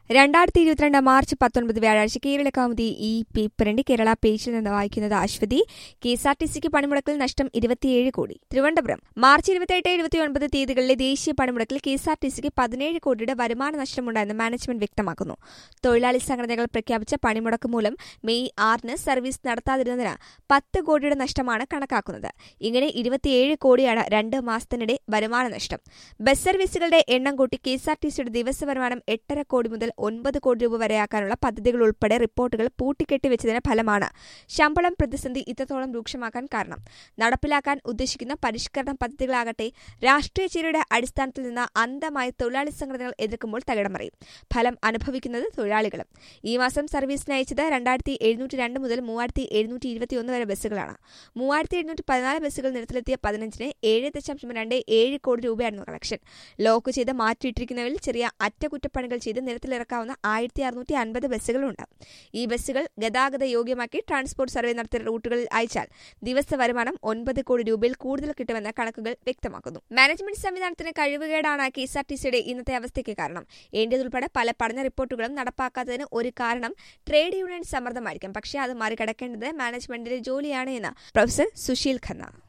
രണ്ടായിരത്തി ഇരുപത്തിരണ്ട് മാർച്ച് പത്തൊൻപത് വ്യാഴാഴ്ച കേരള കൗമുദി ഈ പേപ്പറിന്റെ കേരള പേജിൽ നിന്ന് വായിക്കുന്നത് Aswathi K S R T സിക്ക് പണിമുടക്കിൽ നഷ്ടം ഇരുപത്തിയേഴ് കോടി തിരുവനന്തപുരം മാർച്ച് ഇരുപത്തിയെട്ട് ഇരുപത്തിയൊൻപത് തീയതികളിലെ ദേശീയ പണിമുടക്കിൽ കെ എസ് ആർ ടി സിക്ക് പതിനേഴ് കോടിയുടെ വരുമാന നഷ്ടമുണ്ടായെന്ന് മാനേജ്മെന്റ് വ്യക്തമാക്കുന്നു തൊഴിലാളി സംഘടനകൾ പ്രഖ്യാപിച്ച പണിമുടക്ക് മൂലം മെയ് ആറിന് സർവീസ് നടത്താതിരുന്നതിന് പത്ത് കോടിയുടെ നഷ്ടമാണ് കണക്കാക്കുന്നത് ഇങ്ങനെ ഇരുപത്തിയേഴ് കോടിയാണ് രണ്ട് മാസത്തിനിടെ വരുമാന നഷ്ടം ബസ് സർവീസുകളുടെ എണ്ണം കൂട്ടി കെ എസ് ആർ ടി സിയുടെ ദിവസ വരുമാനം എട്ടര കോടി മുതൽ ഒൻപത് കോടി രൂപ വരെയാക്കാനുള്ള പദ്ധതികൾ ഉൾപ്പെടെ റിപ്പോർട്ടുകൾ പൂട്ടിക്കെട്ടിവെച്ചതിന് ഫലമാണ് ശമ്പളം പ്രതിസന്ധി ഇത്രത്തോളം രൂക്ഷമാക്കാൻ കാരണം നടപ്പിലാക്കാൻ ഉദ്ദേശിക്കുന്ന പരിഷ്കരണ പദ്ധതികളാകട്ടെ രാഷ്ട്രീയ ചേരിയുടെ അടിസ്ഥാനത്തിൽ നിന്ന് അന്ധമായി തൊഴിലാളി സംഘടനകൾ എതിർക്കുമ്പോൾ തകിടമറിയും ഫലം അനുഭവിക്കുന്നത് തൊഴിലാളികളും ഈ മാസം സർവീസിന് അയച്ചത് രണ്ടായിരത്തി എഴുന്നൂറ്റി രണ്ട് മുതൽ മൂവായിരത്തി എഴുന്നൂറ്റി ഇരുപത്തിയൊന്ന് വരെ ബസ്സുകളാണ് മൂവായിരത്തി എഴുന്നൂറ്റി പതിനാല് ബസ്സുകൾ നിരത്തിലെത്തിയ പതിനഞ്ചിന് ഏഴ് ദശാംശം രണ്ട് ഏഴ് കോടി രൂപയായിരുന്നു കളക്ഷൻ ലോക്ക് ചെയ്ത് മാറ്റിയിട്ടിരിക്കുന്നവയിൽ ചെറിയ അറ്റകുറ്റപ്പണികൾ ചെയ്ത് നിരത്തിലിറക്കാവുന്ന ആയിരത്തി അറുന്നൂറ്റി അൻപത് ബസ്സുകളുണ്ട് ഈ ബസ്സുകൾ ഗതാഗത യോഗ്യമാക്കി ട്രാൻസ്പോർട്ട് സർവേ നടത്തിയ റൂട്ടുകളിൽ അയച്ചാൽ ദിവസ വരുമാനം ഒൻപത് കോടി രൂപയിൽ കൂടുതൽ കിട്ടുമെന്ന കണക്കുകൾ വ്യക്തമാക്കുന്നു മാനേജ്മെന്റ് സംവിധാനത്തിന് കഴിവുകേടാണ് കെ എസ് ആർ ടി സിയുടെ ഇന്നത്തെ അവസ്ഥയ്ക്ക് കാരണം ഏന്റേതുൾപ്പെടെ പല പഠന റിപ്പോർട്ടുകളും നടപ്പാക്കാത്തതിന് ഒരു കാരണം ട്രേഡ് യൂണിയൻ സമ്മർദ്ദമായിരിക്കും പക്ഷേ അത് മറികടക്കേണ്ടത് മാനേജ്മെന്റിന്റെ ജോലിയാണ് എന്ന് പ്രൊഫസർ സുശീൽ ഖന്ന